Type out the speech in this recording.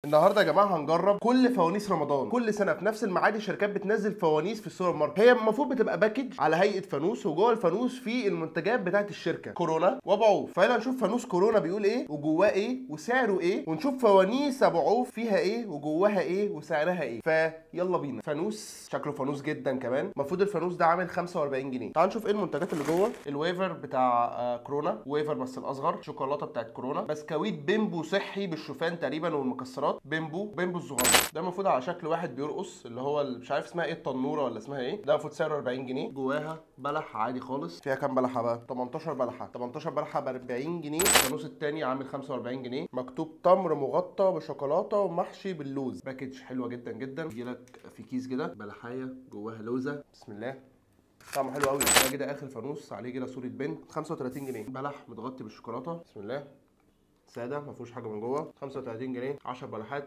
النهارده يا جماعه هنجرب كل فوانيس رمضان كل سنه في نفس الميعاد الشركات بتنزل فوانيس في السوبر ماركت هي المفروض بتبقى باكج على هيئه فانوس وجوه الفانوس في المنتجات بتاعت الشركه كورونا وابو عوف فيلا نشوف فانوس كورونا بيقول ايه وجواه ايه وسعره ايه ونشوف فوانيس ابو عوف فيها ايه وجواها ايه وسعرها ايه فيلا بينا فانوس شكله فانوس جدا كمان المفروض الفانوس ده عامل 45 جنيه تعال نشوف ايه المنتجات اللي جوه الويفر بتاع آه، كورونا ويفر بس الاصغر شوكولاته بتاعت كورونا بسكويت بيمبو صحي بالشوفان تقريبا والمكسرات بيمبو بيمبو الصغير ده المفروض على شكل واحد بيرقص اللي هو اللي مش عارف اسمها ايه التنوره ولا اسمها ايه ده المفروض سعره 40 جنيه جواها بلح عادي خالص فيها كام بلحه بقى 18 بلحه 18 بلحه ب 40 جنيه الفانوس التاني عامل 45 جنيه مكتوب تمر مغطى بشوكولاته ومحشي باللوز باكج حلوه جدا جدا يجيلك في كيس كده بلحايه جواها لوزه بسم الله طعمه حلو قوي ده كده اخر فانوس عليه كده صوره بنت 35 جنيه بلح متغطي بالشوكولاته بسم الله ساده ما فيهوش حاجه من جوه 35 جنيه 10 بلحات